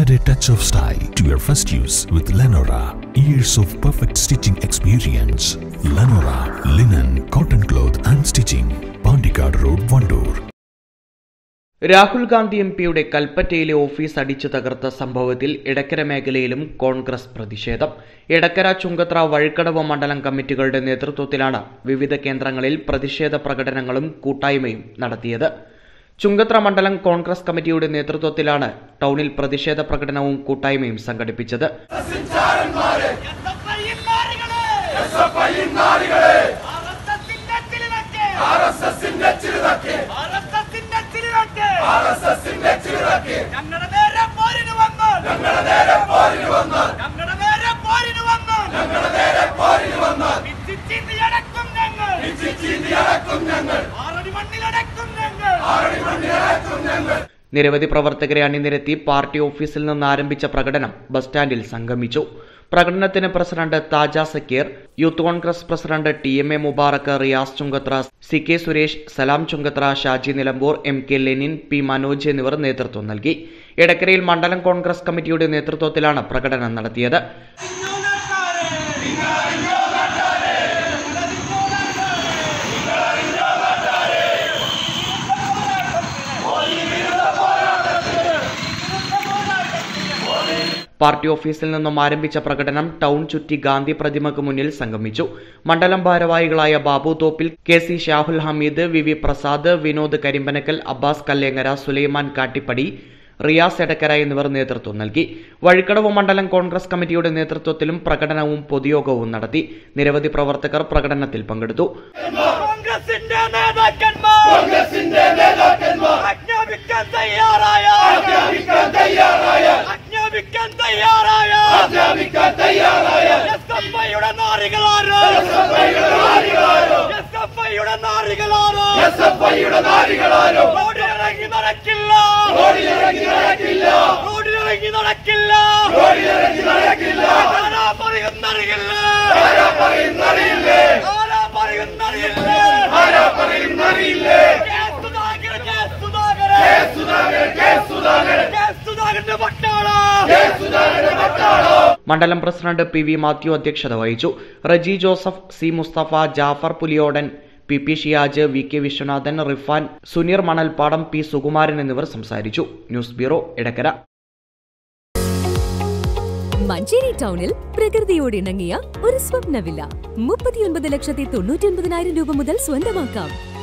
Add a touch of style to your first use with Lenora. Years of perfect stitching experience. Lenora, linen, cotton cloth and stitching. Pandikad Road, Vandoor. Rahul Gandhi M പിയുടെ കൽപ്പറ്റയിലെ office അടിച്ചു തകർത്ത സംഭവത്തിൽ എടക്കര മേഖലയിലും കോൺഗ്രസ് പ്രതിഷേധം എടക്കര ചുങ്കത്ര വഴിക്കടവ് മണ്ഡലം കമ്മിറ്റികളുടെ നേതൃത്വത്തിലാണ് വിവിധ കേന്ദ്രങ്ങളിൽ പ്രതിഷേധ പ്രകടനങ്ങളും കൂട്ടായ്മയും നടത്തിയത് ചുങ്കത്ര മണ്ഡലം കോൺഗ്രസ് കമ്മിറ്റിയുടെ നേതൃത്വത്തിലാണ് ടൗണിൽ പ്രതിഷേധ പ്രകടനവും കൂട്ടായ്മയും സംഘടിപ്പിച്ചത് ഞങ്ങളുടെ നേരെ പോരിന് വന്നാൽ ഞങ്ങളുടെ നേരെ പോരിന് വന്നാൽ ഞങ്ങളുടെ നേരെ പോരിന് വന്നാൽ ഞങ്ങളുടെ നേരെ പോരിന് വന്നാൽ ചീന്തി അടക്കും ഞങ്ങൾ ചീന്തി അടക്കും ഞങ്ങൾ ആറടി മണ്ണിലടക്കും ഞങ്ങൾ ആറടി മണ്ണിലടക്കും ഞങ്ങൾ നിരവധി പ്രവർത്തകരെ അണിനിരത്തി പാർട്ടി ഓഫീസിൽ നിന്ന് ആരംഭിച്ച പ്രകടനം ബസ് സ്റ്റാൻഡിൽ സംഗമിച്ചു പ്രകടനത്തിന് president Thaja Zakir youth Congress president T M A Mubarak Riyas Chungathara C K Suresh Salam Chungathara Shaji Nilambur M K Lenin P Manoj എന്നിവർ നേതൃത്വം നൽകി എടക്കരയിൽ മണ്ഡലം കോൺഗ്രസ് കമ്മിറ്റിയുടെ നേതൃത്വത്തിലാണ് പ്രകടനം നടത്തിയത് പാർട്ടി ഓഫീസിൽ നിന്നും ആരംഭിച്ച പ്രകടനം ടൗൺ ചുറ്റി ഗാന്ധി പ്രതിമക്ക് മുന്നിൽ സംഗമിച്ചു മണ്ഡലം ഭാരവാഹികളായ Babu Thoppil K C Shahul Hameed V V Prasad Vinod Karimpanakkal Abbas Kallengara Sulaiman Kattippadi Riyas Edakkara എന്നിവർ നേതൃത്വം നൽകി വഴിക്കടവ് മണ്ഡലം കോൺഗ്രസ് കമ്മിറ്റിയുടെ നേതൃത്വത്തിലും പ്രകടനവും പൊതുയോഗവും നടത്തി നിരവധി പ്രവർത്തകർ പ്രകടനത്തിൽ പങ്കെടുത്തു കോൺഗ്രസിന്റെ നേതാക്കന്മാർ കോൺഗ്രസിന്റെ നേതാക്കന്മാർ ആജ്ഞാപിക്കാൻ തയ്യാറായ ആജ്ഞാപിക്കാൻ തയ്യാറായ ആജ്ഞാപിക്കാൻ തയ്യാറായ ആജ്ഞാപിക്കാൻ തയ്യാറായ എസ്എഫ്ഐയുടെ നാരികളാരോ എസ്എഫ്ഐയുടെ നാരികളാരോ എസ്എഫ്ഐയുടെ നാരികളാരോ എസ്എഫ്ഐയുടെ നാരികളാരോ റോഡിലിറങ്ങി നടക്കില്ല റോഡിലിറങ്ങി നടക്കില്ല റോഡിലിറങ്ങി നടക്കില്ല റോഡിലിറങ്ങി നടക്കില്ല ആരാ പറയുന്നറിയില്ല ആരാ പറയുന്നറിയില്ലേ ആരാ പറയുന്നറിയില്ലേ ആരാ പറയുന്നറിയില്ലേ സുധാകരൻ സുധാകരൻ സുധാകരൻ സുധാകരൻ സുധാകരന്റെ പട്ടാള സുധാകരന്റെ പട്ടാള മണ്ഡലം പ്രസിഡന്റ് പി വി മാത്യു അധ്യക്ഷത വഹിച്ചു Reji Joseph C Musthafa Jafar Puliyodan P P Shiyaj V K Viswanathan Rifan Suneer Manalpadam P Sukumaran എന്നിവർ സംസാരിച്ചു ന്യൂസ് ബ്യൂറോ എടക്കര മഞ്ചേരി ടൗണിൽ പ്രകൃതിയോട് ഇണങ്ങിയ ഒരു സ്വപ്ന വില്ല മുപ്പത്തിയൊൻപത് ലക്ഷത്തി തൊണ്ണൂറ്റി ഒൻപതിനായിരം രൂപ മുതൽ സ്വന്തമാക്കാം